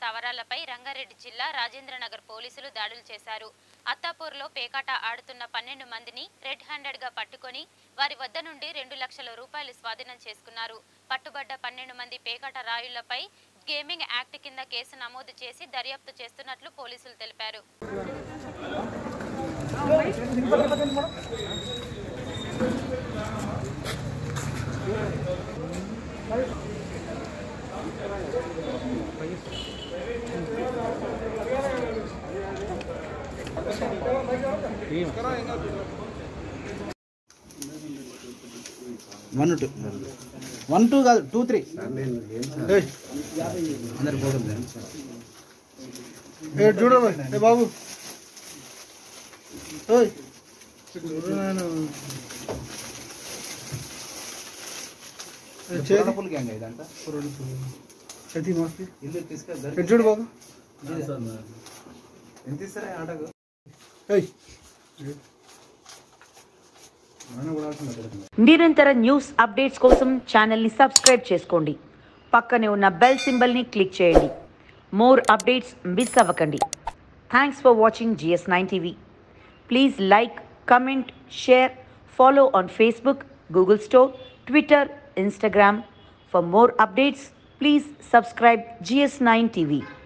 స్థావరాలపై రంగారెడ్డి జిల్లా రాజేంద్రనగర్ పోలీసులు దాడులు చేశారు అత్తాపూర్లో పేకాట ఆడుతున్న పన్నెండు మందిని రెడ్ హ్యాండెడ్ గా పట్టుకొని వారి వద్ద నుండి రెండు లక్షల రూపాయలు స్వాధీనం చేసుకున్నారు పట్టుబడ్డ పన్నెండు మంది పేకాట రాయుళ్లపై గేమింగ్ యాక్ట్ కింద కేసు నమోదు చేసి దర్యాప్తు చేస్తున్నట్లు పోలీసులు తెలిపారు వన్ టూ వన్ టూ కాదు టూ త్రీ ఏయ్. అందరు పోతుంది ఏ చూడు ఏ బాబు ఓయ్ చూడు నాయన. ఏ చేతి ఫుల్ గ్యాంగ్ ఇదంతా చేతి మస్తీ ఇల్లు తీసుకెళ్తారు ఎటు చూడు బాబు ఎంత ఇస్తారా ఆటకు ఏయ్ మనం కూడా ఆడుతున్నా నిరంతర న్యూస్ అప్డేట్స్ కోసం ఛానల్ని సబ్స్క్రైబ్ చేసుకోండి పక్కనే ఉన్న బెల్ సింబల్ని క్లిక్ చేయండి మోర్ అప్డేట్స్ మిస్ అవ్వకండి thanks for watching GS nine TV please like comment share follow on Facebook Google store Twitter Instagram for more updates please subscribe GS nine TV